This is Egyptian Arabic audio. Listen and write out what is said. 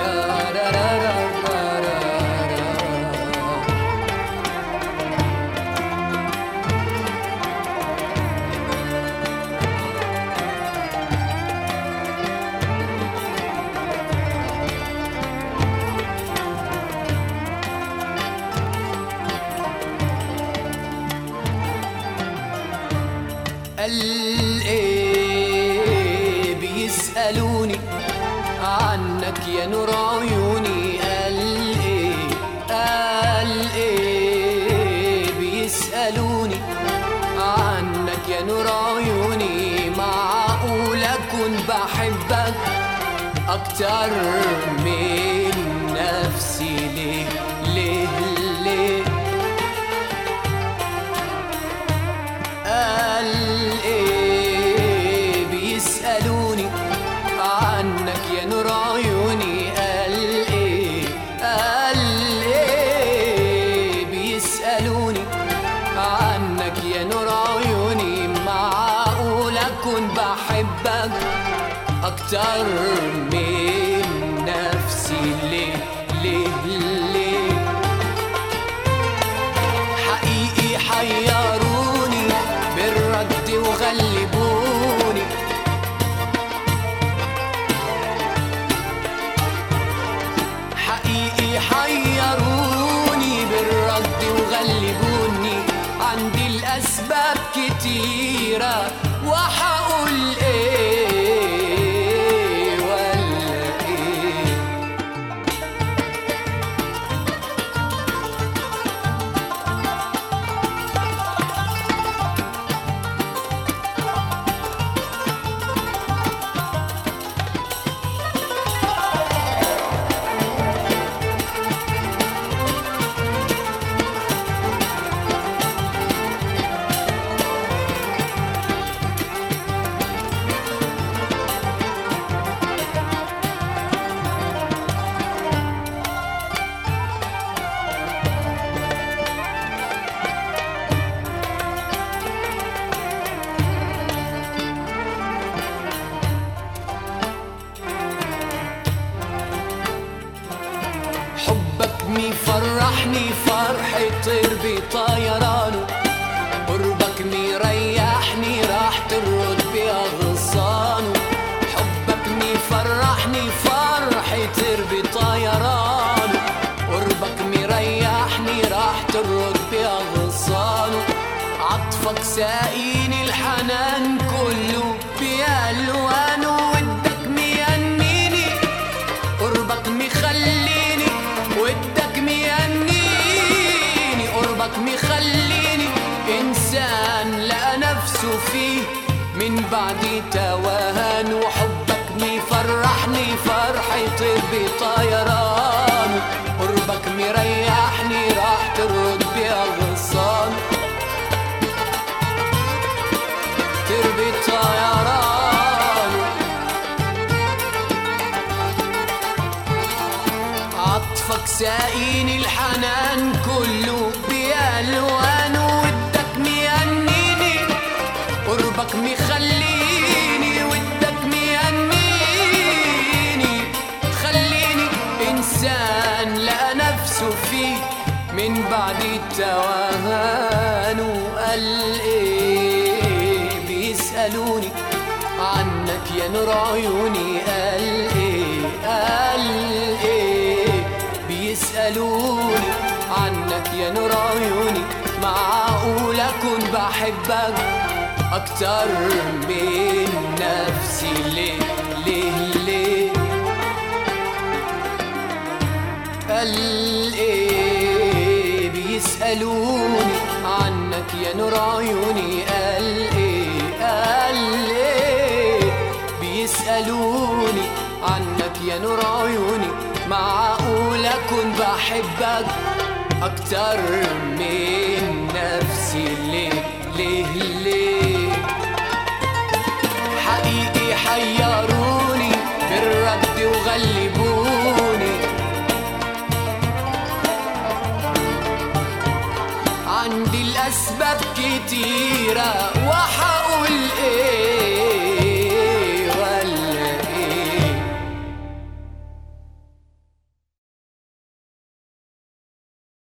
قال ايه بيسألوني عنك يا نور عيوني قال ايه قال ايه بيسألوني عنك يا نور عيوني معقول اكون بحبك اكتر من نفسي ليه ليه ليه قال ايه بيسألوني عنك يا نور عيوني قال ايه قال ايه بيسألوني عنك يا نور عيوني معقول اكون بحبك اكتر من نفسي ليه ليه ليه حقيقي حيروني بالرد وغلبوني حقيقي حيروني بالرد وغلبوني عندي الأسباب كتيرة وحقول إيه ولا إيه حبك مفرحني فرحة طير بطيرانه قربك مريحني راح ترد بأغصانه حبك مفرحني فرحة طير بطيرانه قربك مريحني راح ترد بأغصانه عطفك ساقيني الحنان كله بألوانه ودك مينيني قربك مخليني ودك ميهنيني قربك مخليني إنسان لقى نفسه فيه من بعد توهان وحبك مفرحني فرحة بطيران قربك مريحني راح ترد بأغصان تربي طيران عطفك ساقيني الحنان كله بألوانه ودك ميهنيني قربك مخليني ودك ميهنيني خليني إنسان لقى نفسه فيه من بعد التوهان وقال إيه بيسألوني عنك يا نور عيوني قال إيه قال إيه بيسألوني عنك يا نور عيوني معقول أكون بحبك أكتر من نفسي ليه ليه ليه قال ايه بيسألوني عنك يا نور عيوني قال ايه قال ايه بيسألوني عنك يا نور عيوني معقول اكون بحبك اكتر من نفسي ليه ليه ليه حقيقي حيروني بالرد وغلبوني عندي الأسباب كتيرة وحقول إيه